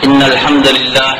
إن الحمد لله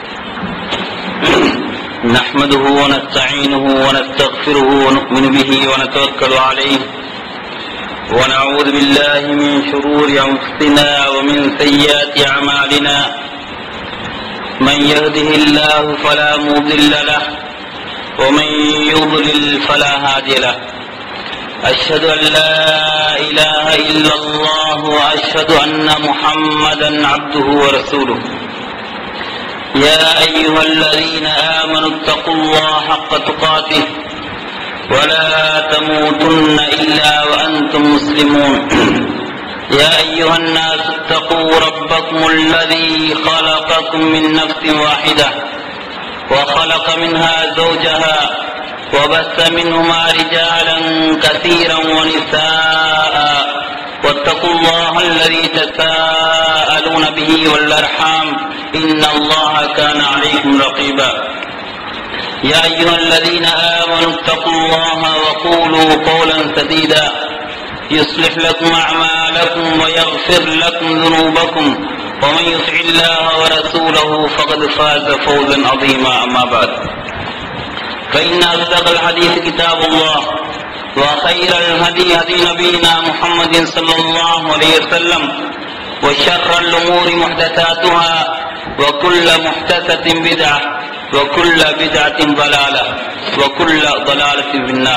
نحمده ونستعينه ونستغفره ونؤمن به ونتوكل عليه ونعوذ بالله من شرور أنفسنا ومن سيئات أعمالنا من يهده الله فلا مضل له ومن يضلل فلا هادي له أشهد أن لا إله إلا الله وأشهد أن محمدا عبده ورسوله يا أيها الذين آمنوا اتقوا الله حق تقاته ولا تموتن إلا وأنتم مسلمون يا أيها الناس اتقوا ربكم الذي خلقكم من نفس واحدة وخلق منها زوجها وبث منهما رجالا كثيرا ونساء واتقوا الله الذي تساءلون به والارحام ان الله كان عليكم رقيبا يا ايها الذين امنوا اتقوا الله وقولوا قولا سديدا يصلح لكم اعمالكم ويغفر لكم ذنوبكم ومن يطع الله ورسوله فقد فاز فوزا عظيما اما بعد فإن أصدق الحديث كتاب الله وخير الهدي هدي نبينا محمد صلى الله عليه وسلم وشر الأمور محدثاتها وكل محدثة بدعة وكل بدعة ضلالة وكل ضلالة في النار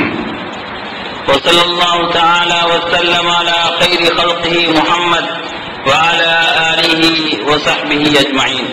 وصلى الله تعالى وسلم على خير خلقه محمد وعلى آله وصحبه أجمعين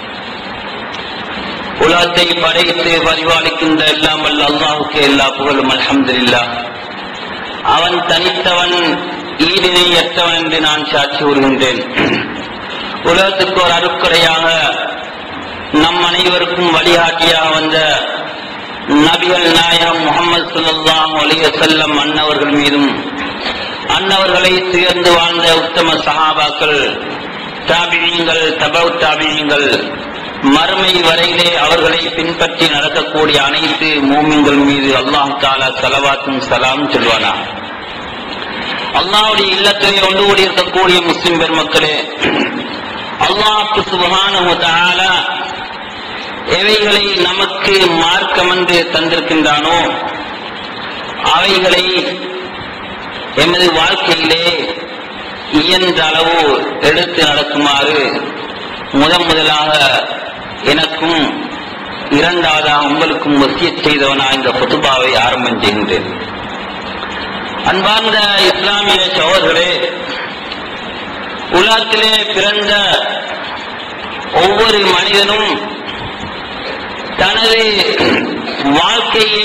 உலகத்தை படைத்து பரிபாலிக்கின்ற எல்லாம் வல்ல அல்லாஹுக்கு எல்லா புகழும் அல்ஹம்துலில்லா அவன் தனித்தவன் ஈடிணையற்றவன் என்று நான் சாட்சி கூறுகின்றேன் உலகத்துக்கு ஒரு அருக்கடையாக நம் அனைவருக்கும் வழிகாட்டியாக வந்த நபிகள் நாயகம் முகமது சுல்லாஹ் அலிய செல்லம் அன்னவர்கள் மீதும் அன்னவர்களை துயர்ந்து வாழ்ந்த உத்தம சஹாபாக்கள் தாபியங்கள் தபவு தாபியங்கள் மறுமை வரையிலே அவர்களை பின்பற்றி நடக்கக்கூடிய அனைத்து மூமின்கள் மீது அல்லாஹ் தாலா சலவாத்தும் சலாம் சொல்வானா அல்லாவுடைய இல்லத்திலே ஒன்று கூடி இருக்கக்கூடிய முஸ்லிம் பெருமக்களே அல்லாஹுக்கு சுபகான எவைகளை நமக்கு மார்க்கம் என்று தந்திருக்கின்றானோ அவைகளை எமது வாழ்க்கையிலே இயன்ற அளவு எடுத்து நடக்குமாறு முதன் முதலாக எனக்கும் இரண்டாவதாக உங்களுக்கும் வசிய செய்தவனா இந்த பொதுபாவை ஆரம்பம் செய்கின்றேன் அன்பார்ந்த இஸ்லாமிய சோழர்களே உலகத்திலே பிறந்த ஒவ்வொரு மனிதனும் தனது வாழ்க்கையை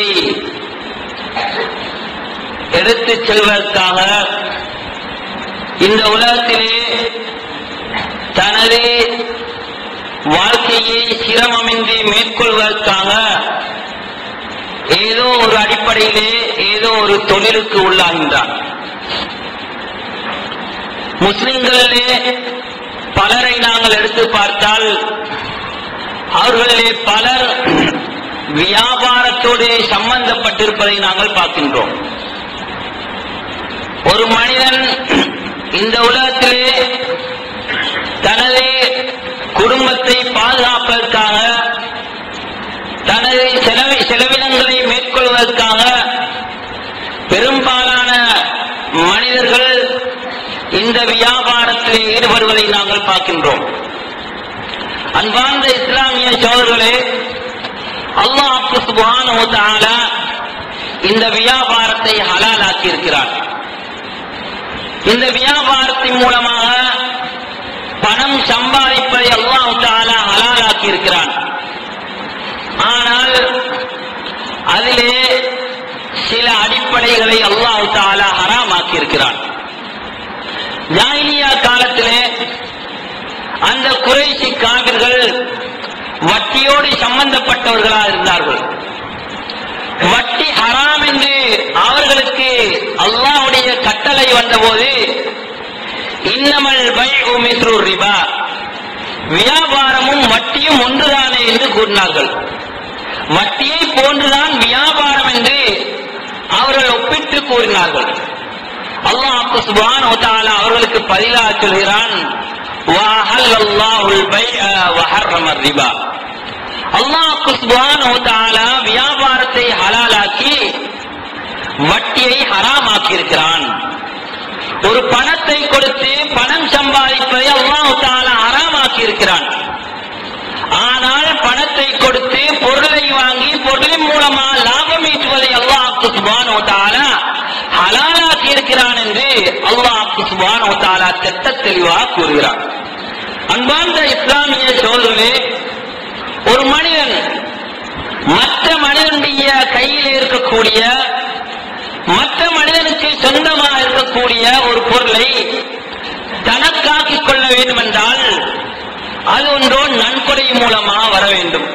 எடுத்துச் செல்வதற்காக இந்த உலகத்திலே தனது வாழ்க்கையை சிரமமின்றி மேற்கொள்வதற்காக ஏதோ ஒரு அடிப்படையிலே ஏதோ ஒரு தொழிலுக்கு உள்ளாகின்றான் முஸ்லிம்களிலே பலரை நாங்கள் எடுத்து பார்த்தால் அவர்களிலே பலர் வியாபாரத்தோடு சம்பந்தப்பட்டிருப்பதை நாங்கள் பார்க்கின்றோம் ஒரு மனிதன் இந்த உலகத்திலே தனது குடும்பத்தை பாதுகாப்பதற்காக தனது செலவி செலவினங்களை மேற்கொள்வதற்காக பெரும்பாலான மனிதர்கள் இந்த வியாபாரத்தில் ஈடுபடுவதை நாங்கள் பார்க்கின்றோம் அன்பார்ந்த இஸ்லாமிய சோழர்களே அல்லாஹு சுபான இந்த வியாபாரத்தை ஹலாலாக்கி இருக்கிறார் இந்த வியாபாரத்தின் மூலமாக பணம் சம்பாதிப்பதை அல்லாஹு தாலா ஹலாலாக்கி இருக்கிறான் ஆனால் அதிலே சில அடிப்படைகளை அல்லாஹு தாலா ஹராமாக்கி இருக்கிறான் ஜாயிலியா காலத்திலே அந்த குறைசி காவிர்கள் வட்டியோடு சம்பந்தப்பட்டவர்களாக இருந்தார்கள் வட்டி ஹராம் என்று அவர்களுக்கு அல்லாஹுடைய கட்டளை வந்தபோது இன்னமல் பை மிஸ்ரு ரிபா வியாபாரமும் வட்டியும் ஒன்றுதானே என்று கூறினார்கள் வட்டியை போன்றுதான் வியாபாரம் என்று அவர்கள் ஒப்பிட்டு கூறினார்கள் அல்லாஹ் சுபான் அவர்களுக்கு பதிலாக சொல்கிறான் وأحل الله البيع وحرم الربا அல்லாஹ் சுப்ஹானஹு தஆலா வியாபாரத்தை ஹலாலாக்கி வட்டியை ஹராமாக்கி இருக்கிறான் ஒரு பணத்தை கொடுத்து பணம் சம்பாதிப்பதை அல்லாஹ் தஆலா ஹராமாக்கி இருக்கிறான் ஆனால் பணத்தை கொடுத்து பொருளை வாங்கி பொருளின் மூலமா லாபம் ஈட்டுவதை அல்லாஹ் சுப்ஹானஹு தஆலா ஹலாலாக்கி இருக்கிறான் என்று அல்லாஹ் சுப்ஹானஹு தஆலா திட்ட தெளிவாக கூறுகிறான் அன்பார்ந்த இஸ்லாமிய சோதரே ஒரு மனிதன் மற்ற மனிதனுடைய கையில் இருக்கக்கூடிய மற்ற மனிதனுக்கு சொந்தமாக இருக்கக்கூடிய ஒரு பொருளை தனக்காக்கிக் கொள்ள வேண்டும் என்றால் அது ஒன்றோ நன்கொடை மூலமாக வர வேண்டும்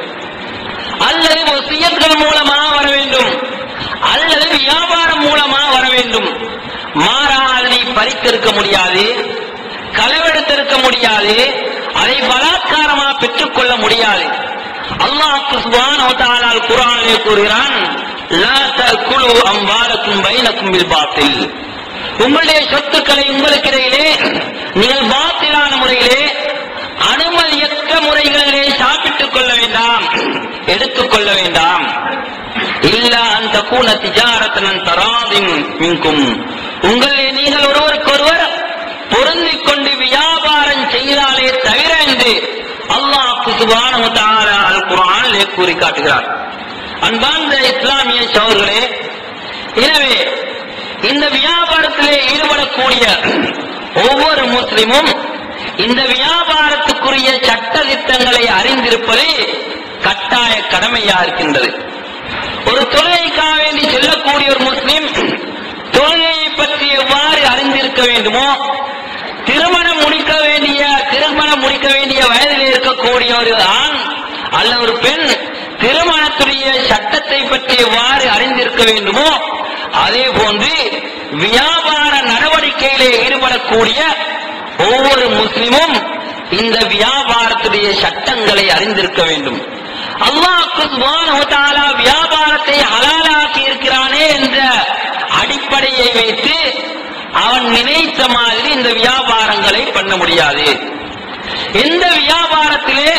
அல்லது ஒசியத்கள் மூலமாக வர வேண்டும் அல்லது வியாபாரம் மூலமாக வர வேண்டும் மாறா அதனை பறித்திருக்க முடியாது களவெடுத்திருக்க முடியாது அதை பலாத்காரமாக பெற்றுக்கொள்ள முடியாது அல்லாஹ் சுப்ஹானஹு வ தஆலா குர்ஆனிலே கூறுகிறான் லா தஅக்குலு அம்வாலக்கும் பைனக்கும் பில் பாத்தில் உங்களுடைய சொத்துக்களை உங்களுக்கு இடையிலே நீங்கள் பாத்திலான முறையிலே அனுமதியற்ற முறைகளிலே சாப்பிட்டுக் கொள்ள வேண்டாம் எடுத்துக் கொள்ள வேண்டாம் இல்ல அந்த கூன திஜாரத்தனன் தராதின் மின்கும் உங்களே நீங்கள் ஒருவருக்கொருவர் பொருந்திக் கொண்டு வியாபாரம் செய்தாலே தவிர என்று அல்லாஹ் சுப்ஹானஹு வ தஆலா அல் குர்ஆனிலே கூறி காட்டுகிறார் அன்பார்ந்த இஸ்லாமிய சகோதரர்களே எனவே இந்த வியாபாரத்திலே ஈடுபடக்கூடிய ஒவ்வொரு முஸ்லிமும் இந்த வியாபாரத்துக்குரிய சட்ட திட்டங்களை அறிந்திருப்பது கட்டாய கடமையா இருக்கின்றது ஒரு தொழுகைக்காக வேண்டி செல்லக்கூடிய ஒரு முஸ்லிம் தொழுகையை பற்றி எவ்வாறு அறிந்திருக்க வேண்டுமோ திருமணம் முடிக்க வேண்டிய திருமணம் முடிக்க வேண்டிய வயதில் இருக்கக்கூடிய ஒரு ஆண் அல்ல ஒரு பெண் திருமணத்துடைய சட்டத்தை பற்றி எவ்வாறு அறிந்திருக்க வேண்டுமோ அதே போன்று வியாபார நடவடிக்கையிலே ஈடுபடக்கூடிய ஒவ்வொரு முஸ்லிமும் இந்த வியாபாரத்துடைய சட்டங்களை அறிந்திருக்க வேண்டும் அல்லாஹ் சுப்ஹானஹு வ தஆலா வியாபாரத்தை ஹலாலாக்கி இருக்கிறானே என்ற அடிப்படையை வைத்து அவன் நினைத்த மாதிரி இந்த வியாபாரங்களை பண்ண முடியாது எந்த வியாபாரத்திலே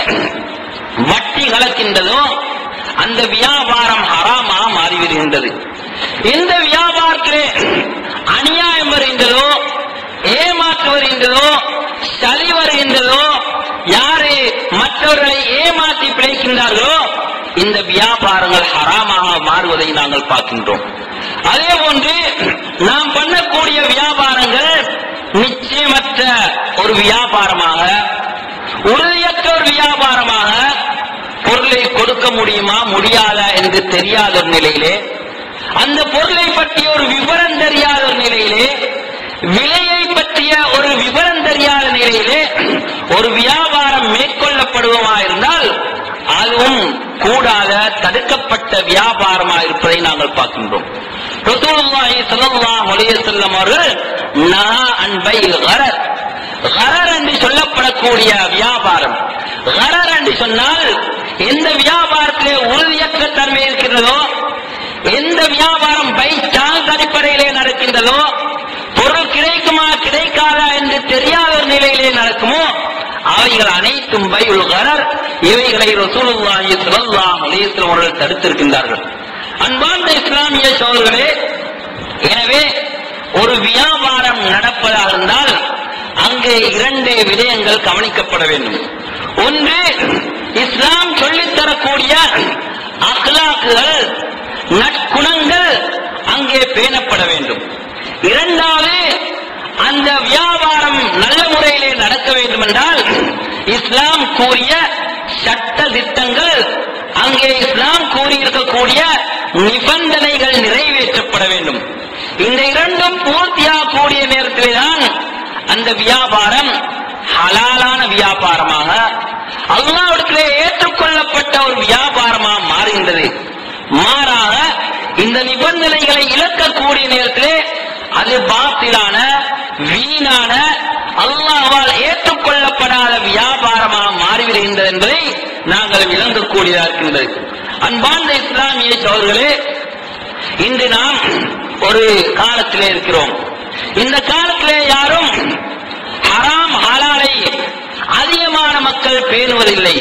வட்டி கலக்கின்றதோ அந்த வியாபாரம் ஹராமாக மாறிவிடுகின்றது எந்த வியாபாரத்திலே அநியாயம் வருகின்றதோ ஏமாற்று வருகின்றதோ சளி வருகின்றதோ யாரு மற்றவர்களை ஏமாற்றி பிழைக்கின்றார்களோ இந்த வியாபாரங்கள் ஹராமாக மாறுவதை நாங்கள் பார்க்கின்றோம் அதே போன்று நாம் பண்ணக்கூடிய வியாபாரங்கள் நிச்சயமற்ற ஒரு வியாபாரமாக உறுதியற்ற ஒரு வியாபாரமாக பொருளை கொடுக்க முடியுமா முடியாதா என்று தெரியாத ஒரு நிலையிலே அந்த பொருளை பற்றிய ஒரு விவரம் தெரியாத ஒரு நிலையிலே விலையை பற்றிய ஒரு விவரம் தெரியாத நிலையிலே ஒரு வியாபாரம் மேற்கொள்ளப்படுவமா இருந்தால் அதுவும் கூடாத தடுக்கப்பட்ட வியாபாரமா இருப்பதை நாங்கள் பார்க்கின்றோம் ரசூலுல்லாஹி ஸல்லல்லாஹு அலைஹி வஸல்லம் அவர்கள் நஹா அன் பைல் கரர் கரர் என்று சொல்லப்படக்கூடிய வியாபாரம் கரர் என்று சொன்னால் எந்த வியாபாரத்திலே உறுதியற்ற தன்மை இருக்கிறதோ எந்த வியாபாரம் பை சான்ஸ் அடிப்படையிலே நடக்கின்றதோ பொருள் கிடைக்குமா கிடைக்காதா என்று தெரியாத ஒரு நிலையிலே நடக்குமோ அவைகள் அனைத்தும் பையுல் கரர் இவைகளை ரசூலுல்லாஹி ஸல்லல்லாஹு அலைஹி வஸல்லம் அவர்கள் தடுத்திருக்கின்றார்கள் அன்பார்ந்த இஸ்லாமிய சோழர்களே எனவே ஒரு வியாபாரம் நடப்பதாக இருந்தால் அங்கே இரண்டு விடயங்கள் கவனிக்கப்பட வேண்டும் ஒன்று இஸ்லாம் சொல்லித் தரக்கூடிய அக்லாக்குகள் நற்குணங்கள் அங்கே பேணப்பட வேண்டும் இரண்டாவது அந்த வியாபாரம் நல்ல முறையிலே நடக்க வேண்டும் என்றால் இஸ்லாம் கூறிய சட்ட திட்டங்கள் அங்கே இஸ்லாம் கூறியிருக்கக்கூடிய நிபந்தனைகள் நிறைவேற்றப்பட வேண்டும் இந்த இரண்டும் பூர்த்தியாகக்கூடிய நேரத்திலே தான் அந்த வியாபாரம் ஹலாலான வியாபாரமாக அல்லாவிடத்திலே ஏற்றுக்கொள்ளப்பட்ட ஒரு வியாபாரமாக மாறுகின்றது மாறாக இந்த நிபந்தனைகளை இழக்கக்கூடிய நேரத்திலே அது பாத்திலான வீணான அல்லாஹ்வால் ஏற்றுக்கொள்ளப்படாத வியாபாரமாக மாறிவிடுகின்றது என்பதை நாங்கள் விளங்கக்கூடியதா இருக்கின்றது அன்பார்ந்த இஸ்லாமிய சோழர்களே இன்று நாம் ஒரு காலத்திலே இருக்கிறோம் இந்த காலத்திலே யாரும் ஹராம் ஹலாலை மக்கள் பேணுவதில்லை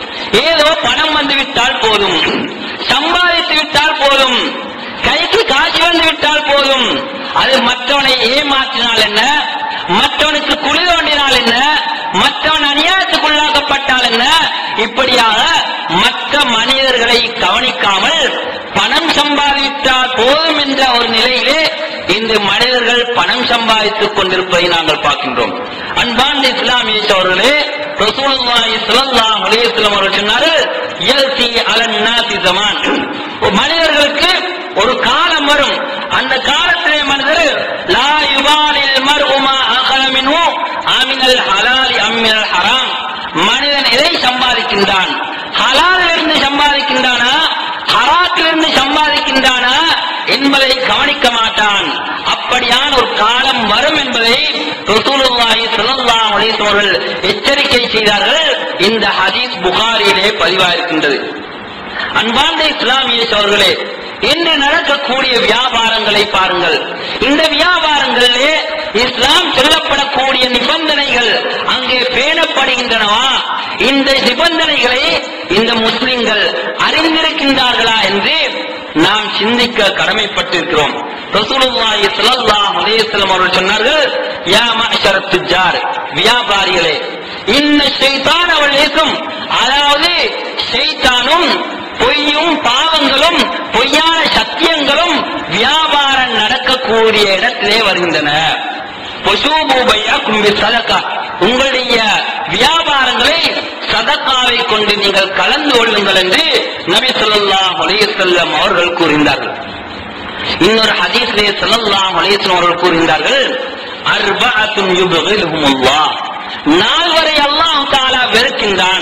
ஏதோ பணம் வந்து விட்டால் போதும் சம்பாதித்து விட்டால் போதும் கைக்கு காசு வந்து விட்டால் போதும் அது மற்றவனை ஏமாற்றினால் என்ன மற்றவனுக்கு குழி தோண்டினால் என்ன மற்றவன் அநியாயத்துக்குள்ளாக்கப்பட்டால் என்ன இப்படியாக மற்ற மனிதர்களை கவனிக்காமல் பணம் சம்பாதித்தால் போதும் என்ற ஒரு நிலையிலே இந்த மனிதர்கள் பணம் சம்பாதித்துக் கொண்டிருப்பதை நாங்கள் பார்க்கின்றோம் அன்பார்ந்த இஸ்லாமிய சோழர்களே ரசூலுல்லாஹி ஸல்லல்லாஹு அலைஹி வஸல்லம் அவர்கள் சொன்னார்கள் யல்தி அலன் நாசி ஜமான் மனிதர்களுக்கு ஒரு காலம் வரும் அந்த காலத்திலே மனிதர் லா யுபாலில் மர்உமா அகல மின்ஹு ஆமினல் ஹலாலி அம்மினல் ஹராம் மனிதன் எதை சம்பாதிக்கின்றான் ஹலாலிலிருந்து சம்பாதிக்கின்றானா ஹராத்திலிருந்து சம்பாதிக்கின்றானா என்பதை கவனிக்க மாட்டான் அப்படியான ஒரு காலம் வரும் என்பதை ரசூலுல்லாஹி ஸல்லல்லாஹு அலைஹி வஸல்லம் அவர்கள் எச்சரிக்கை செய்தார்கள் இந்த ஹதீஸ் புகாரியிலே பதிவாயிருக்கின்றது அன்பார்ந்த இஸ்லாமிய சோர்களே இன்று நடக்கக்கூடிய வியாபாரங்களை பாருங்கள் இந்த வியாபாரங்களிலே இஸ்லாம் சொல்லப்படக்கூடிய நிபந்தனைகள் அங்கே பேணப்படுகின்றனவா இந்த நிபந்தனைகளை இந்த முஸ்லிம்கள் அறிந்திருக்கின்றார்களா என்று நாம் சிந்திக்க கடமைப்பட்டிருக்கிறோம் ரசூலுல்லாஹி ஸல்லல்லாஹு அலைஹி வஸல்லம் அவர்கள் சொன்னார்கள் யா மஅஷரத் துஜார் வியாபாரிகளே இன்ன ஷைத்தான் அவள் ஏசும் அதாவது ஷைத்தானும் பொய்யும் பாவங்களும் பொய்யான சத்தியங்களும் வியாபாரம் நடக்கக்கூடிய இடத்திலே வருகின்றன பொசூபூபையா கும்பி சதக்கா உங்களுடைய வியாபாரங்களை சதக்காவை கொண்டு நீங்கள் கலந்து கொள்ளுங்கள் என்று நபி ஸல்லல்லாஹு அலைஹி வஸல்லம் அவர்கள் கூறினார்கள் இன்னொரு ஹதீஸிலே ஸல்லல்லாஹு அலைஹி வஸல்லம் அவர்கள் கூறுகின்றார்கள் அர்பஅத்துன் யுபகிலுஹுமுல்லாஹ் நால்வரை அல்லாஹ் தஆலா வெறுக்கின்றான்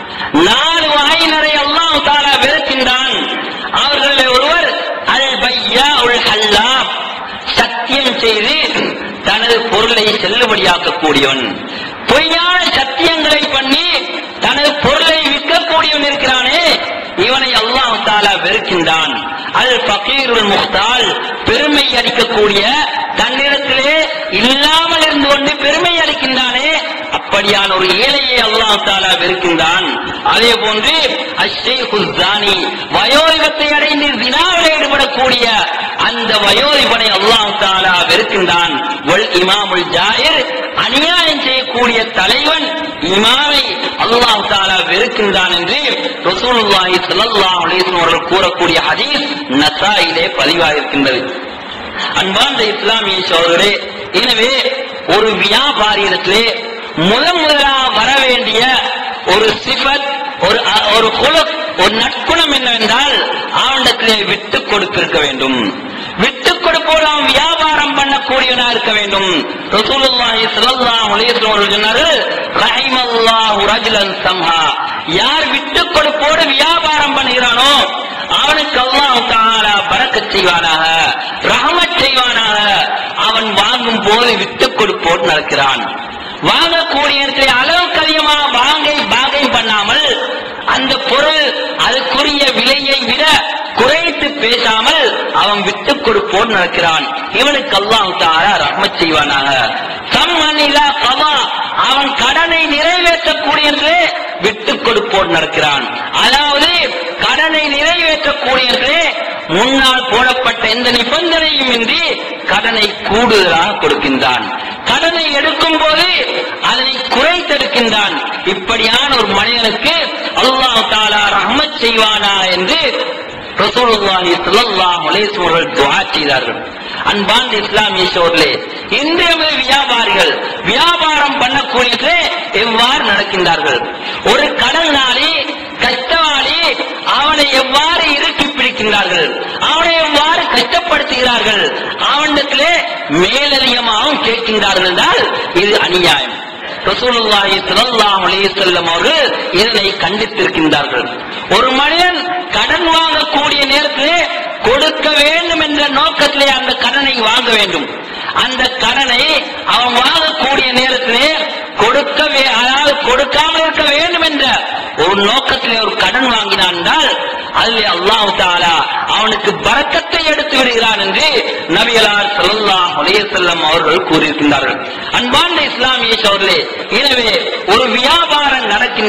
நாலு வகையினரை அல்லாஹ் தஆலா வெறுக்கின்றான் அவர்களில் ஒருவர் அல் பையா உல் ஹல்லாப் சத்தியம் செய்து தனது பொருளை செல்லுபடியாக்கக்கூடியவன் பொய்யான சத்தியங்களை பண்ணி தனது பொருளை விற்கக்கூடியவன் இருக்கிறானே இவனை அல்லாஹ் தாலா வெறுக்கின்றான் அல் ஃபகீருல் முஹ்தால் பெருமை அளிக்கக்கூடிய தன்னிடத்திலே இல்லாமல் இருந்து கொண்டு பெருமை அளிக்கின்றானே அப்படியான ஒரு ஏழையை அல்லாஹ் தாலா வெறுக்கின்றான் அதே போன்று அஷேகுல் ஜானி வயோதிபத்தை அடைந்து வினாவில் ஈடுபடக்கூடிய அந்த வயோதிபனை அல்லாஹ் தாலா வெறுக்கின்றான் வல் இமாமுல் ஜாயிர் அநியாயம் செய்யக்கூடிய தலைவன் இமாமை அல்லாஹ் தாலா வெறுக்கின்றான் என்று ரசூலுல்லாஹி ஸல்லல்லாஹு அலைஹி வஸல்லம் அவர்கள் கூறக்கூடிய ஹதீஸ் நசாயிலே பதிவாகிருக்கின்றது அன்பார்ந்த இஸ்லாமிய சோதரே எனவே ஒரு வியாபாரியிடத்திலே முதன் முதலா வர வேண்டிய ஒரு சிபத் ஒரு அ- ஒரு குலம் ஒரு நற்குணம் என்னவென்றால் அவனிடத்திலே விட்டு கொடுத்திருக்க வேண்டும் விட்டு கொடுப்போடு அவன் வியாபாரம் பண்ணக்கூடியவனா இருக்க வேண்டும் ரசூலுல்லாஹி ஸல்லல்லாஹு அலைஹி வஸல்லம் அவர்கள் சொன்னார்கள் ரஹிமல்லாஹு ரஜுலன் சம்ஹா யார் விட்டு கொடுப்போடு வியாபாரம் பண்ணுகிறானோ அவனுக்கு அல்லாஹ் தஆலா பரக்கத் செய்வானாக ரஹமத் செய்வானாக அவன் வாங்கும் போது விட்டு கொடுப்போடு நடக்கிறான் வாங்கக்கூடிய இடத்திலே அளவுக்கு அதிகமாக வாங்கை பாகை பண்ணாமல் அந்த பொருள் அதுக்குரிய விலையை விட குறைத்து பேசாமல் அவன் விட்டு கொடுப்போடு நடக்கிறான் இவனுக்கு அல்லாஹ் தாரா ரஹ்மத் செய்வானாக சம்மனிலா கவா அவன் கடனை நிறைவேற்றக்கூடியவர்களே விட்டு கொடுப்போடு நடக்கிறான் அதாவது கடனை நிறைவேற்றக்கூடியவர்களே முன்னால் போடப்பட்ட எந்த நிபந்தனையும் இன்றி கடனை கூடுதலாக கொடுக்கின்றான் கடனை எடுக்கும் போது அதனை குறைத்தெடுக்கின்றான் இப்படியான ஒரு மனிதனுக்கு அல்லாஹ் தாலா ரஹ்மத் செய்வானா என்று ரசூலுல்லாஹி ஸல்லல்லாஹு அலைஹி வஸல்லம் அவர்கள் துஆ செய்தார்கள் அன்பார்ந்த இஸ்லாமிய சோர்களே இன்றைய வியாபாரிகள் வியாபாரம் பண்ணக்கூடியது எவ்வாறு நடக்கின்றார்கள் ஒரு கடனாளி கஷ்டவாளி அவனை எவ்வாறு இறுக்கி பிடிக்கின்றார்கள் அவனை எவ்வாறு கஷ்டப்படுத்துகிறார்கள் அவனிடத்திலே மேலதிகமாகவும் கேட்கின்றார்கள் என்றால் இது அநியாயம் ரசூலுல்லாஹி ஸல்லல்லாஹு அலைஹி வஸல்லம் அவர்கள் இதனை கண்டித்திருக்கின்றார்கள் ஒரு மனிதன் கடன் வாங்கக்கூடிய நேரத்திலே கொடுக்க வேண்டும் என்ற நோக்கத்திலே அந்த கடனை வாங்க வேண்டும் அந்த கடனை அவன் வாங்கக்கூடிய நேரத்திலே கொடுக்கவே அதாவது கொடுக்காமல் இருக்க வேண்டும் என்ற ஒரு நோக்கத்திலே ஒரு கடன் வாங்கினான் என்றால் அதிலே அல்லாஹ் தாலா அவனுக்கு பரக்கத்தை எடுத்து விடுகிறான் என்று நபிகளார் ஸல்லல்லாஹு அலைஹி வஸல்லம் அவர்கள் கூறியிருக்கின்றார்கள் அன்பார்ந்த இஸ்லாமிய சோர்களே எனவே ஒரு வியாபாரம் நடக்க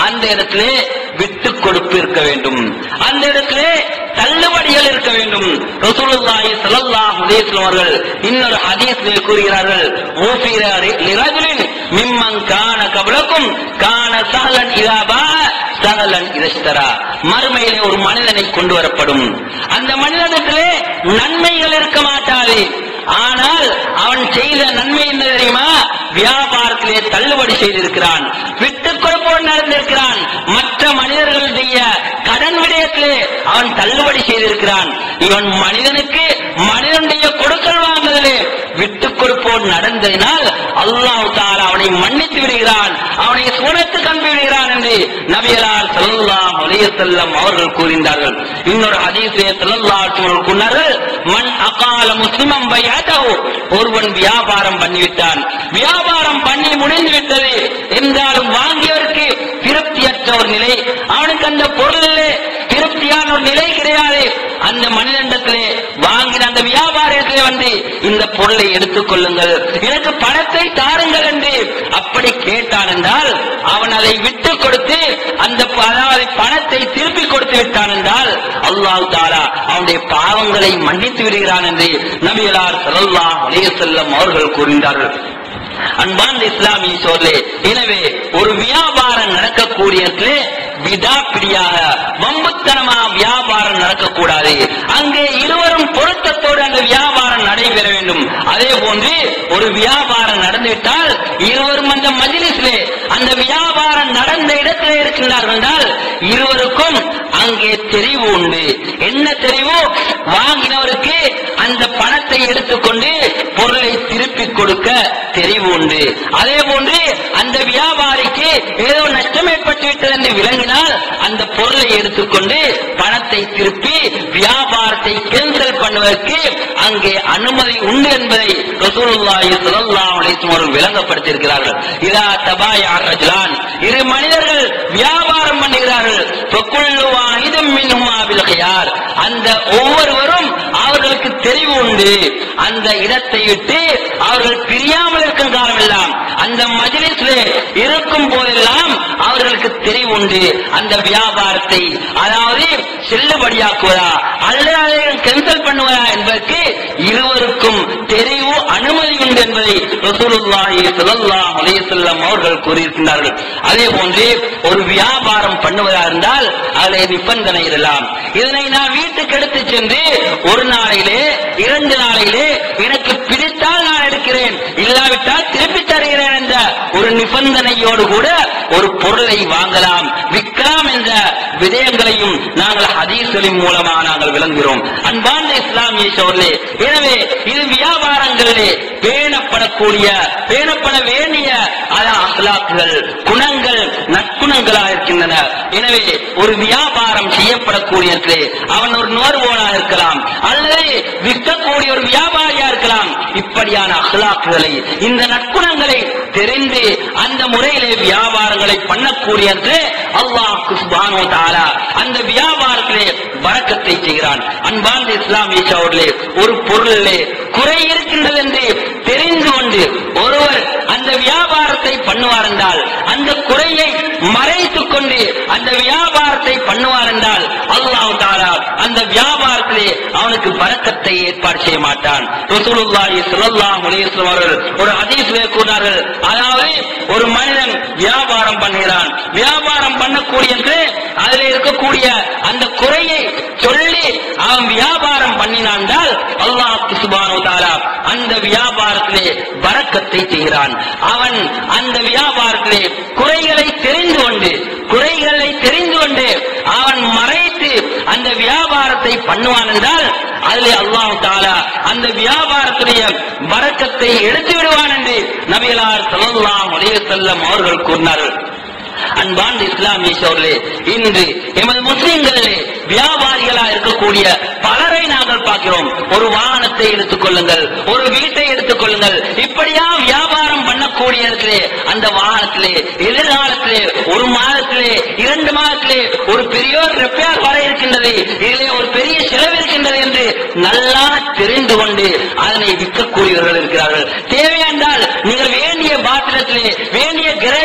அந்த இடத்திலே விட்டு கொடுப்பு இருக்க வேண்டும் அந்த இடத்திலே தள்ளுபடிகள் இருக்க வேண்டும் ரசூலுல்லாஹி ஸல்லல்லாஹு அலைஹி வஸல்லம் அவர்கள் இன்னொரு ஹதீஸில் கூறுகிறார்கள் ஊஃபிர லிரஜுலின் மிம்மன் கான கபலக்கும் கான சஹலன் இதா பா சஹலன் இதஸ்தரா மறுமையிலே ஒரு மனிதனை கொண்டு வரப்படும் அந்த மனிதனிடத்திலே நன்மைகள் இருக்க மாட்டாது ஆனால் அவன் செய்த நன்மை என்ன தெரியுமா வியாபாரத்திலே தள்ளுபடி செய்திருக்கிறான் விட்டுக் கொடுப்போடு நடந்திருக்கிறான் மற்ற மனிதர்களுடைய கடன் விடயத்திலே அவன் தள்ளுபடி செய்திருக்கிறான் இவன் மனிதனுக்கு மனிதனுடைய கொடுக்கல் வாங்குதலே விட்டுக் கொடுப்போடு நடந்ததினால் அல்லாஹ் தாலா அவனை மன்னித்து விடுகிறான் அவனை சுனத்துக்கு அனுப்பி விடுகிறான் என்று நபியலார் ஸல்லல்லாஹு அலைஹி வஸல்லம் அவர்கள் கூறினார்கள் இன்னொரு ஹதீஸிலே ஸல்லல்லாஹு அலைஹி வஸல்லம் கூறினார்கள் மன் அகால முஸ்லிமம் பைஅதஹு ஒருவன் வியாபாரம் பண்ணிவிட்டான் வியாபாரம் பண்ணி முடிந்து விட்டது என்றாலும் வாங்கியவருக்கு திருப்தியற்ற ஒரு நிலை அவனுக்கு அந்த பொருளிலே திருப்தியான ஒரு நிலை கிடையாது அந்த மனிதனிடத்திலே வாங்கின அந்த வியாபாரத்திலே வந்து இந்த பொருளை எடுத்துக் கொள்ளுங்கள் எனக்கு பணத்தை தாருங்கள் என்று அப்படி கேட்டான் என்றால் அவன் அதை விட்டு கொடுத்து அந்த ப- அதாவது பணத்தை திருப்பி கொடுத்து விட்டான் என்றால் அல்லாஹ் தாலா அவனுடைய பாவங்களை மன்னித்து விடுகிறான் என்று நபிகளார் ஸல்லல்லாஹு அலைஹி வஸல்லம் அவர்கள் கூறுகின்றார்கள் அன்பார்ந்த இஸ்லாமிய சோதரே எனவே ஒரு வியாபாரம் நடக்கக்கூடிய இடத்திலே விடாப்பிடியாக வம்புத்தனமா வியாபாரம் நடக்கக்கூடாது அங்கே இருவரும் பொருத்தத்தோடு அந்த வியாபாரம் நடைபெற வேண்டும் அதே போன்று ஒரு வியாபாரம் நடந்துவிட்டால் இருவரும் அந்த மஜ்லிஸிலே அந்த வியாபாரம் நடந்த இடத்திலே இருக்கின்றார்கள் என்றால் இருவருக்கும் அங்கே தெரிவு உண்டு என்ன தெரிவு வாங்கினவருக்கு அந்த பணத்தை எடுத்துக்கொண்டு பொருளை திருப்பி கொடுக்க தெரிவு உண்டு அதே போன்று அந்த வியாபாரிக்கு ஏதோ நஷ்டம் ஏற்பட்டு விட்டது என்று விளங்கினால் அந்த பொருளை எடுத்துக்கொண்டு பணத்தை திருப்பி வியாபாரத்தை கேன்சல் பண்ணுவதற்கு அங்கே அனுமதி உண்டு என்பதை ரசூலுல்லாஹி ஸல்லல்லாஹு அலைஹி வஸல்லம் அவர்கள் விளங்கப்படுத்தியிருக்கிறார்கள் இதா தபாயா ரஜுலான் இரு மனிதர்கள் வியாபாரம் பண்ணுகிறார்கள் ஃபக்குல்லு வாஹிதும் மின்ஹுமா பில் கியார் அந்த ஒவ்வொருவரும் அவர்களுக்கு தெரிவு உண்டு அந்த இடத்தை விட்டு அவர்கள் பிரியாமல் இருக்கும் காலமெல்லாம் அந்த மஜ்லிஸிலே இருக்கும் போதெல்லாம் அவர்களுக்கு தெரிவு உண்டு அந்த வியாபாரத்தை அதாவது செல்லுபடியாக்குவதா அல்லது அதை கேன்சல் பண்ணுவதா என்பதற்கு இருவருக்கும் தெரிவு அனுமதி உண்டு என்பதை ரசூலுல்லாஹி ஸல்லல்லாஹு அலைஹி வஸல்லம் அவர்கள் கூறியிருக்கிறார்கள் அதே போன்று ஒரு வியாபாரம் பண்ணுவதா இருந்தால் அதில் நிபந்தனை இடலாம் இதனை நான் வீட்டுக்கு எடுத்து சென்று ஒரு நாளையிலே இரண்டு நாளையிலே எனக்கு பிடித்தால் நான் எடுக்கிறேன் இல்லாவிட்டால் திருப்பி தருகிறேன் என்ற ஒரு நிபந்தனையோடு கூட ஒரு பொருளை வாங்கலாம் விற்கலாம் என்ற விடயங்களையும் நாங்கள் ஹதீஸ்களின் மூலமாக நாங்கள் விளங்குகிறோம் அன்பார்ந்த இஸ்லாமிய சோழர்களே எனவே இது வியாபாரங்களிலே பேணப்படக்கூடிய பேணப்பட வேண்டிய அதான் அஹ்லாக்குகள் குணங்கள் நற்குணங்களாக இருக்கின்றன எனவே ஒரு வியாபாரம் செய்யப்படக்கூடிய இடத்திலே அவன் ஒரு நுகர்வோனாக இருக்கலாம் அல்லது விற்கக்கூடிய ஒரு வியாபாரியா இருக்கலாம் இப்படியான அஹ்லாக்குகளை இந்த நற்குணங்களை தெரிந்து அந்த முறையிலே வியாபாரங்களை பண்ணக்கூடிய இடத்திலே அல்லாஹ் சுப்ஹானஹு வ தஆலா அந்த வியாபாரத்திலே பரக்கத்தை செய்கிறான் அன்பார்ந்த இஸ்லாமிய சகோதரர்களே ஒரு பொருளிலே குறை இருக்கின்றது என்று தெரிந்து கொண்டு ஒருவர் அந்த வியாபாரத்தை பண்ணுவார் என்றால் அந்த குறையை மறைத்துக் கொண்டு அந்த வியாபாரத்தை பண்ணுவார் என்றால் அல்லாஹ் தாலா அந்த வியாபாரத்திலே அவனுக்கு பரக்கத்தை ஏற்பாடு செய்ய மாட்டான் ரசூலுல்லாஹி ஸல்லல்லாஹு அலைஹி வஸல்லம் அவர்கள் ஒரு ஹதீஸிலே கூறினார்கள் அதாவது ஒரு மனிதன் வியாபாரம் பண்ணுகிறான் வியாபாரம் பண்ணக்கூடிய அதில் இருக்கக்கூடிய அந்த குறையை சொல்லி அவன் வியாபாரம் பண்ணினான் என்றால் அல்லாஹ் சுப்ஹானஹு வ தஆலா அந்த வியாபாரத்திலே பரக்கத்தை செய்கிறான் அவன் அந்த வியாபாரத்திலே குறைகளை தெரிந்து கொண்டு குறைகளை தெரிந்து கொண்டு அவன் மறைத்து அந்த வியாபாரத்தை பண்ணுவான் என்றால் அதிலே அல்லாஹ் தாலா அந்த வியாபாரத்துடைய பரக்கத்தை எடுத்து விடுவான் என்று நபிகளார் ஸல்லல்லாஹு அலைஹி வஸல்லம் அவர்கள் கூறினார்கள் அன்பார்ந்த இஸ்லாமிய சோழர்களே இன்று எமது முஸ்லிம்களிலே வியாபாரிகளா இருக்கக்கூடிய பலரை நாங்கள் பார்க்கிறோம் ஒரு வாகனத்தை எடுத்துக் கொள்ளுங்கள் ஒரு வீட்டை எடுத்துக் கொள்ளுங்கள் இப்படியா வியாபாரம் பண்ணக்கூடிய இடத்திலே அந்த வாகனத்திலே எதிர்காலத்திலே ஒரு மாதத்திலே இரண்டு மாதத்திலே ஒரு பெரியோர் ரெப்பேர் வர இருக்கின்றது இதிலே ஒரு பெரிய செலவு இருக்கின்றது என்று நல்லா தெரிந்து கொண்டு அதனை விற்கக்கூடியவர்கள் இருக்கிறார்கள் தேவையாண்டால் நீங்கள் வேண்டிய பாத்திரத்திலே வேண்டிய கிரகத்திலே வைத்து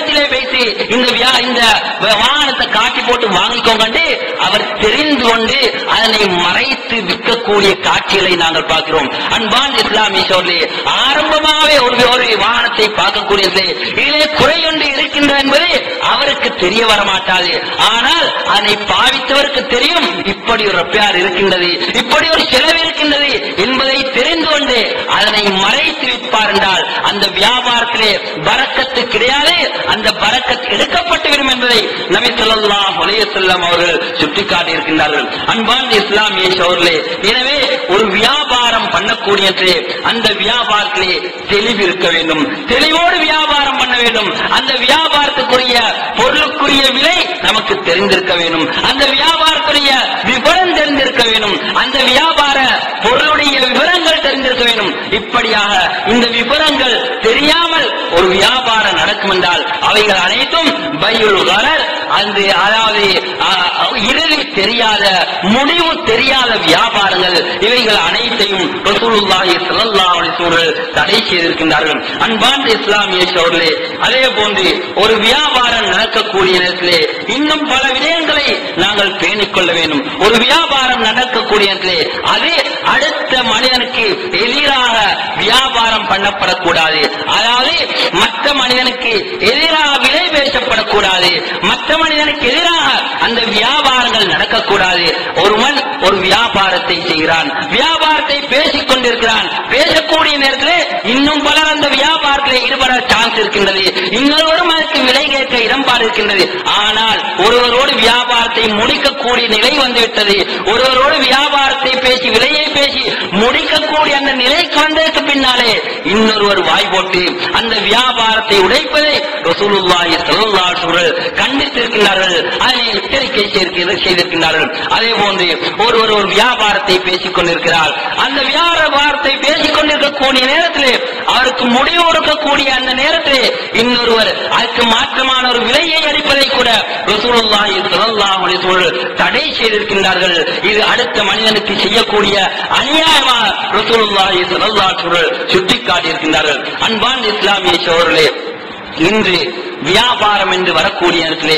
வைத்து இந்த வியா- இந்த வாகனத்தை காட்டி போட்டு வாங்கிக்கோங்கண்டு அவர் தெரிந்து கொண்டு அதனை மறைத்து விற்கக்கூடிய காட்சிகளை நாங்கள் பார்க்கிறோம் அன்பான் இஸ்லாமிய சொல்லி ஆரம்பமாகவே ஒரு ஒரு வாகனத்தை பார்க்கக்கூடியது இதிலே குறையொன்று இருக்கின்றது என்பது அவருக்கு தெரிய வர மாட்டாது ஆனால் அதனை பாவித்தவருக்கு தெரியும் இப்படி ஒரு ரப்பியார் இருக்கின்றது இப்படி ஒரு செலவு இருக்கின்றது என்பதை தெரிந்து கொண்டு அதனை மறைத்து விற்பார் என்றால் அந்த வியாபாரத்திலே பறக்கத்து கிடையாது அந்த பறக்கத்து எடுக்கப்பட்டுவிடும் என்பதை நபி ஸல்லல்லாஹு அலைஹி வஸல்லம் அவர்கள் சுட்டிக்காட்டி இருக்கின்றார்கள் அன்பார்ந்த இஸ்லாமிய சோர்களே எனவே ஒரு வியாபாரம் பண்ணக்கூடியது அந்த வியாபாரத்திலே தெளிவு இருக்க வேண்டும் தெளிவோடு வியாபாரம் பண்ண வேண்டும் அந்த வியாபாரத்துக்குரிய பொருளுக்குரிய விலை நமக்கு தெரிந்திருக்க வேண்டும் அந்த வியாபாரத்துடைய விவரம் தெரிந்திருக்க வேண்டும் அந்த வியாபார பொருளுடைய விவரங்கள் தெரிந்திருக்க வேண்டும் இப்படியாக இந்த விவரங்கள் தெரியாமல் ஒரு வியாபாரம் நடக்கும் என்றால் அவைகள் அனைத்தும் பையுள் கலர் அந்த அதாவது ஆ, இறுதி தெரியாத முடிவு தெரியாத வியாபாரங்கள் இவைகள் அனைத்தையும் ரசூலுல்லாஹி ஸல்லல்லாஹு அலைஹி வஸல்லம் தடை செய்திருக்கின்றார்கள் அன்பார்ந்த இஸ்லாமிய சோழர்களே அதே போன்று ஒரு வியாபாரம் நடக்கக்கூடிய நேரத்திலே இன்னும் பல விடயங்களை நாங்கள் பேணிக் கொள்ள வேண்டும் ஒரு வியாபாரம் நடக்கக்கூடிய நேரத்திலே அது அடுத்த மனிதனுக்கு எதிராக வியாபாரம் பண்ணப்படக்கூடாது அதாவது மற்ற மனிதனுக்கு எதிராக விலை பேசப்படக்கூடாது மற்ற மனிதனுக்கு எதிராக அந்த வியாபாரங்கள் நடக்கக்கூடாது ஒருவன் ஒரு வியாபாரத்தை செய்கிறான் வியாபாரத்தை பேசிக் கொண்டிருக்கிறான் பேசக்கூடிய நேரத்தில் இன்னும் பலர் அந்த வியாபாரத்தில் ஈடுபட சான்ஸ் இருக்கின்றது இன்னொருவரும் அதற்கு விலை கேட்க இடம்பாடு இருக்கின்றது ஆனால் ஒருவரோடு வியாபாரத்தை முடிக்கக்கூடிய நிலை வந்துவிட்டது ஒருவரோடு வியாபாரத்தை பேசி விலையை பேசி முடிக்கக்கூடிய அந்த நிலைக்கு வந்ததற்கு பின்னாலே இன்னொருவர் வாய் போட்டு அந்த வியாபாரத்தை உடைப்பதை ரசூலுல்லாஹி ஸல்லல்லாஹு அலைஹி வஸல்லம் கண்டித்திருக்கின்றார்கள் அதனை எச்சரிக்கை செய்திருக்கிறது- செய்திருக்கின்றார்கள் அதே போன்று ஒருவர் ஒரு வியாபாரத்தை பேசிக் கொண்டிருக்கிறார் அந்த வியாபாரத்தை பேசிக் கொண்டிருக்கக்கூடிய நேரத்திலே அவருக்கு முடிவு கொடுக்கக்கூடிய அந்த நேரத்திலே இன்னொருவர் அதற்கு மாற்றமான ஒரு விலையை அளிப்பதை கூட ரசூலுல்லாஹி ஸல்லல்லாஹு அலைஹி வஸல்லம் தடை செய்திருக்கின்றார்கள் இது அடுத்த மனிதனுக்கு செய்யக்கூடிய அநியாயமா ரசூலுல்லாஹி ஸல்லல்லாஹு அலைஹி வஸல்லம் சுட்டிக்காட்டி இருக்கின்றார்கள் அன்பான் இஸ்லாமிய சோழர்களே இன்று வியாபாரம் என்று வரக்கூடிய இடத்திலே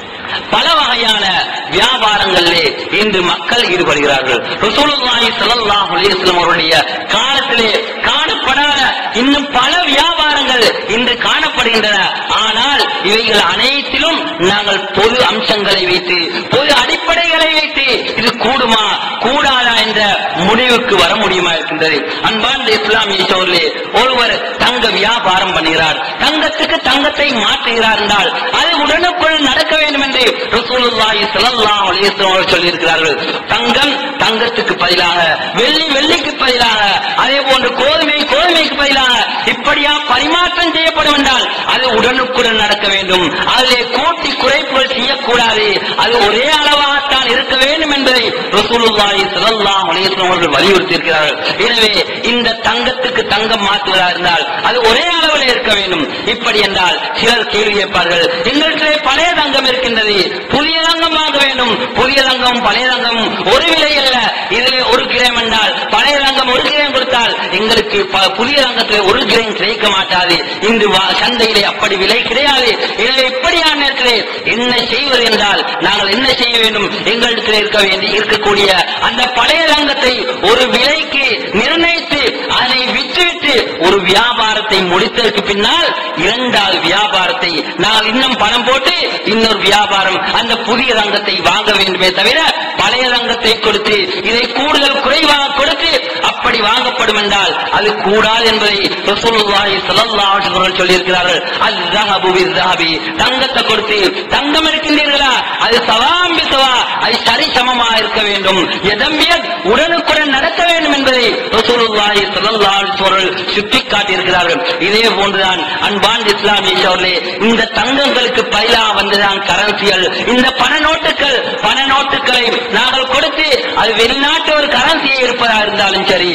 பல வகையான வியாபாரங்களிலே இன்று மக்கள் ஈடுபடுகிறார்கள் ரசூலுல்லாஹி ஸல்லல்லாஹு அலைஹி வஸல்லம் அவருடைய காலத்திலே காணப்படாத இன்னும் பல வியாபாரங்கள் இன்று காணப்படுகின்றன ஆனால் இவைகள் அனைத்திலும் நாங்கள் பொது அம்சங்களை வைத்து பொது அடிப்படைகளை வைத்து இது கூடுமா கூடாதா என்ற முடிவுக்கு வர முடியுமா இருக்கின்றது அன்பார்ந்த இஸ்லாமிய சோழர்களே ஒருவர் தங்க வியாபாரம் பண்ணுகிறார் தங்கத்துக்கு தங்கத்தை மாற்றுகிறார் என்றால் அது உடனுக்குள் நடக்க வேண்டும் என்று ரசூலுல்லாஹி ஸல்லல்லாஹு அலைஹி வஸல்லம் அவர்கள் சொல்லியிருக்கிறார்கள் தங்கம் தங்கத்துக்கு பதிலாக வெள்ளி வெள்ளிக்கு பதிலாக அதே போன்று கோதுமை கோதுமைக்கு பதிலாக இப்படியா பரிமாற்றம் செய்யப்படும் என்றால் அது உடனுக்குடன் நடக்க வேண்டும் அதிலே கூட்டி குறைப்புகள் செய்யக்கூடாது அது ஒரே அளவாகத்தான் இருக்க வேண்டும் என்பதை ரசூலுல்லாஹி ஸல்லல்லாஹு அலைஹி வஸல்லம் அவர்கள் வலியுறுத்தி இருக்கிறார்கள் எனவே இந்த தங்கத்துக்கு தங்கம் மாற்றுவதா இருந்தால் அது ஒரே அளவில் இருக்க வேண்டும் இப்படி என்றால் சிலர் கேள்வி கேட்பார்கள் எங்களிடத்திலே பழைய தங்கம் இருக்கின்றது புதிய தங்கம் வாங்க வேண்டும் புதிய தங்கம் பழைய தங்கம் ஒரு விலை அல்ல இதிலே ஒரு கிராம் என்றால் பழைய தங்கம் ஒரு கிராம் கொடுத்தால் எங்களுக்கு ப- புதிய தங்கத்திலே ஒரு கிராம் கிடைக்க மாட்டாது இன்று வா- சந்தையிலே அப்படி விலை கிடையாது எனவே இப்படியான நேரத்திலே என்ன செய்வது என்றால் நாங்கள் என்ன செய்ய வேண்டும் எங்களிடத்தில் இருக்க வேண்டி இருக்கக்கூடிய அந்த பழைய தங்கத்தை ஒரு விலைக்கு நிர்ணயித்து அதனை விற்றுவிட்டு ஒரு வியாபாரத்தை முடித்ததற்கு பின்னால் இரண்டாவது வியாபாரத்தை நாங்கள் இன்னும் பணம் போட்டு இன்னொரு வியாபாரம் அந்த புதிய தங்கத்தை வாங்க வேண்டுமே தவிர பழைய தங்கத்தை கொடுத்து இதை கூடுதல் குறைவாக கொடுத்து அப்படி வாங்கப்படும் என்றால் அது கூடாது என்பதை ரசூலுல்லாஹி ஸல்லல்லாஹு அலைஹி வஸல்லம் சொல்லியிருக்கிறார்கள் அஸ்ஸஹபு பிஸ்ஸஹபி தங்கத்தை கொடுத்து தங்கம் இருக்கின்றீர்களா அது சவாம் பிசவா அது சரிசமமா இருக்க வேண்டும் எதம்பியத் உடனுக்குடன் நடக்க வேண்டும் என்பதை ரசூலுல்லாஹி ஸல்லல்லாஹு அலைஹி வஸல்லம் சுட்டிக்காட்டி இருக்கிறார்கள் இதே போன்றுதான் அன்பான் இஸ்லாமிய சோழர்களே இந்த தங்கங்களுக்கு பதிலாக வந்ததான் கரன்சிகள் இந்த பண நோட்டுகள் பண நோட்டுகளை நாங்கள் கொடுத்து அது வெளிநாட்டு ஒரு கரன்சியை இருப்பதா இருந்தாலும் சரி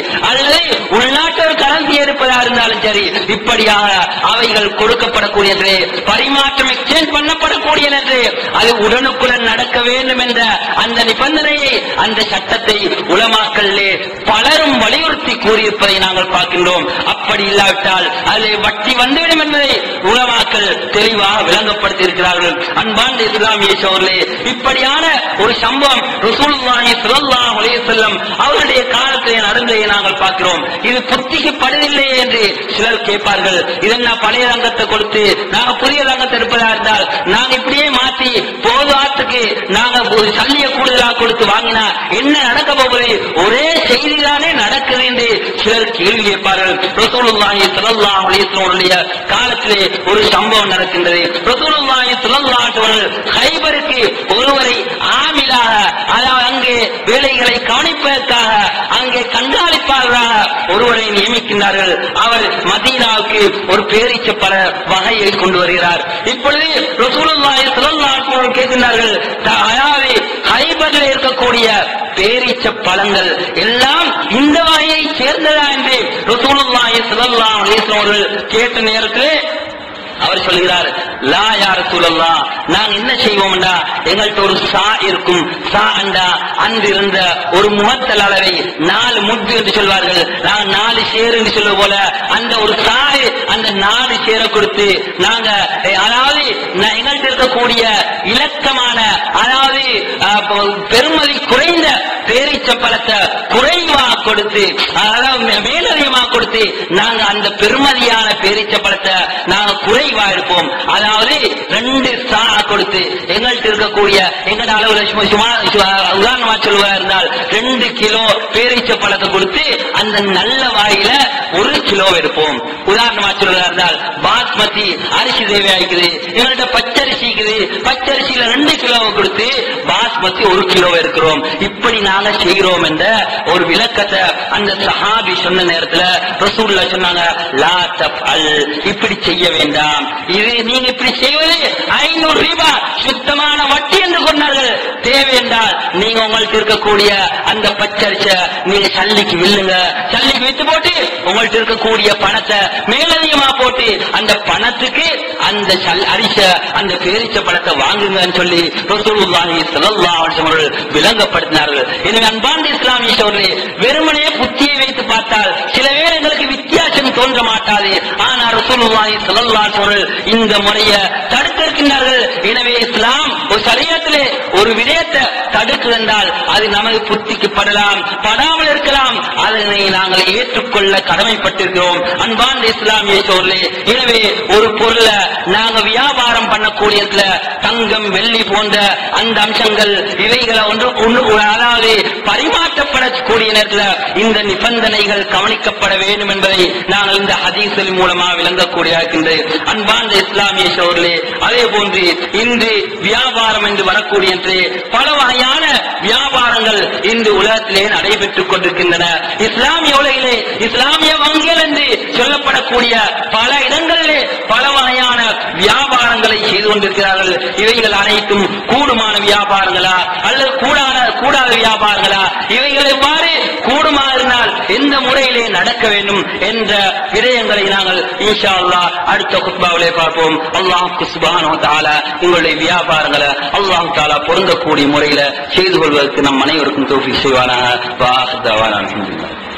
அல்லது உள்நாட்டு கரன்சி எடுப்பதா இருந்தாலும் சரி இப்படியாக அவைகள் கொடுக்கப்படக்கூடியது பரிமாற்றம் எக்ஸ்சேஞ்ச் பண்ணப்படக்கூடியது அது உடனுக்குடன் நடக்க வேண்டும் என்ற அந்த நிபந்தனையை அந்த சட்டத்தை உலமாக்கல்லே பலரும் வலியுறுத்தி கூறியிருப்பதை நாங்கள் பார்க்கின்றோம் அப்படி இல்லாவிட்டால் அதில் வட்டி வந்துவிடும் என்பதை உலமாக்கள் தெளிவாக விளங்கப்படுத்தி இருக்கிறார்கள் அன்பார்ந்த இஸ்லாமிய சோழர்களே இப்படியான ஒரு சம்பவம் ரசூலுல்லாஹி ஸல்லல்லாஹு அலைஹி வஸல்லம் அவருடைய காலத்திலே நடந்ததை நாங்கள் பார்க்கிறோம் இது புத்திகப்படுதில்லை என்று சிலர் கேட்பார்கள் இதென்ன பழைய ரங்கத்தை கொடுத்து நாங்க புதிய ரங்கத்தை எடுப்பதா இருந்தால் நாங்க இப்படியே மாத்தி போதாத்துக்கு நாங்க ஒரு சல்லிய கூடுதலாக கொடுத்து வாங்கினா என்ன நடக்க போகுது ஒரே செய்திதானே நடக்குது என்று சிலர் கேள்வி கேட்பார்கள் ரசூலுல்லாஹி ஸல்லல்லாஹு அலைஹி வஸல்லம் அவருடைய காலத்திலே ஒரு சம்பவம் நடக்கின்றது ரசூலுல்லாஹி ஸல்லல்லாஹு அலைஹி வஸல்லம் ஹைபருக்கு ஒருவரை ஆமிலாக அதாவது அங்கே வேலைகளை கவனிப்பதற்காக அங்கே கண்காணிப்பாளராக ஒருவரை நியமிக்கின்றார்கள் அவர் மதீனாவுக்கு ஒரு பேரீச்ச பல வகையை கொண்டு வருகிறார் இப்பொழுது ரசூலுல்லாஹி ஸல்லல்லாஹு அலைஹி வஸல்லம் கேட்கின்றார்கள் த- அதாவது ஹைபரில் இருக்கக்கூடிய பேரீச்ச பழங்கள் எல்லாம் இந்த வகையை சேர்ந்ததா என்று ரசூலுல்லாஹி ஸல்லல்லாஹு அலைஹி வஸல்லம் அவர்கள் கேட்ட நேரத்திலே அவர் சொல்கிறார் லா யார் சூழல்லா நாங்க என்ன செய்வோம்டா எங்கள்கிட்ட ஒரு சா இருக்கும் சா அண்டா அன்று இருந்த ஒரு முகத்தல் அளவை நாலு முட்டு என்று சொல்வார்கள் நாங்க நாலு சேர் என்று சொல்லுவது போல அந்த ஒரு சாறு அந்த நாலு சேரை கொடுத்து நாங்க eh, அதாவது ந- எங்கள்கிட்ட இருக்கக்கூடிய இலக்கமான அதாவது அஹ், ப- பெருமதி குறைந்த பேரீச்ச பழத்தை குறைவா கொடுத்து அதாவது மே- மேலதிகமா கொடுத்து நாங்க அந்த பெருமதியான பேரீச்ச பழத்தை நாங்க குறைவா இருப்போம் அதாவது ரெண்டு சா கொடுத்து எங்கள்கிட்ட இருக்கக்கூடிய எங்கட அளவுல சும்மா சும்மா- சு- உதாரணமா சொல்லுவா இருந்தால் ரெண்டு கிலோ பேரீச்ச பழத்தை கொடுத்து அந்த நல்ல வாயில ஒரு கிலோ எடுப்போம் உதாரணமா சொல்லுவா இருந்தால் பாஸ்மதி அரிசி தேவையாக்குது எங்கள்கிட்ட பச்சரிசி இருக்குது பச்சரிசியில ரெண்டு கிலோவை கொடுத்து பாஸ்மதி ஒரு கிலோ இருக்கிறோம் இப்படி நாங்க செய்கிறோம் என்ற ஒரு விளக்கத்தை அந்த சஹாபி சொன்ன நேரத்துல ரசூல்லா சொன்னாங்க லா தப் அல் இப்படி செய்ய வேண்டாம் இது நீங்க இப்படி செய்வது ஐநூறு ரூபாய் சுத்தமான வட்டி என்று சொன்னார்கள் தேவை என்றால் நீங்க உங்களுக்கு இருக்கக்கூடிய அந்த பச்சரிச நீங்க சல்லிக்கு வில்லுங்க சல்லிக்கு வித்து போட்டு உங்கள்ட்ட இருக்கக்கூடிய பணத்தை மேலதிகமா போட்டு அந்த பணத்துக்கு அந்த சல் அரிச அந்த பேரிச்ச பழத்தை வாங்குங்கன்னு சொல்லி ரசூலுல்லாஹி ஸல்லல்லாஹு அலைஹி வஸல்லம் அவர்கள் விளங்கப்படுத்தினார்கள் எனவே அன்பார்ந்த இஸ்லாமிய சோழரே வெறுமனே புத்தியை வைத்து பார்த்தால் சில வேளை எங்களுக்கு வித்தியாசம் தோன்ற மாட்டாது ஆனால் ரசூலுல்லாஹி ஸல்லல்லாஹு அலைஹி வஸல்லம் அவர்கள் இந்த முறையை தடுத்திருக்கின்றார்கள் எனவே இஸ்லாம் ஒரு சரியத்திலே ஒரு விடயத்தை தடுக்குதென்றால் அது நமது புத்திக்கு படலாம் படாமல் இருக்கலாம் அதனை நாங்கள் ஏற்றுக்கொள்ள கடமைப்பட்டிருக்கிறோம் அன்பார்ந்த இஸ்லாமிய சோழர்களே எனவே ஒரு பொருளை நாங்க வியாபாரம் பண்ணக்கூடியதுல தங்கம் வெள்ளி போன்ற அந்த அம்சங்கள் இவைகளை ஒன்று ஒன்று அதாவது பரிமாற்றப்படக்கூடிய நேரத்தில் இந்த நிபந்தனைகள் கவனிக்கப்பட வேண்டும் என்பதை நாங்கள் இந்த ஹதீஸில் மூலமா விளங்கக்கூடிய இருக்கின்றது அன்பார்ந்த இஸ்லாமிய சோழர்களே அதே போன்று இன்று வியாபாரம் என்று வரக்கூடிய என்று பல வகையான வியாபாரங்கள் இன்று உலகத்திலே நடைபெற்றுக் கொண்டிருக்கின்றன இஸ்லாமிய உலகிலே இஸ்லாமிய வங்கிகள் என்று சொல்லப்படக்கூடிய பல இடங்களிலே பல வகையான வியாபாரங்களை செய்து கொண்டிருக்கிறார்கள் இவைகள் அனைத்தும் கூடுமான வியாபாரங்களா அல்லது கூடாத கூடாத வியாபாரங்களா இவைகள் எவ்வாறு கூடுமா இருந்தால் எந்த முறையிலே நடக்க வேண்டும் என்ற விடயங்களை நாங்கள் இன்ஷா அல்லாஹ் அடுத்த குத்பாவிலே பார்ப்போம் அல்லாஹ் சுப்ஹானஹு வ தஆலா உங்களுடைய வியாபாரங்களை அல்லாஹ் தாலா பொருந்தக்கூடிய முறையில செய்து கொள்வதற்கு நம் அனைவருக்கும் தோஃபி செய்வானாக வாஹ் தவானா அல்ஹம்துலில்லாஹ்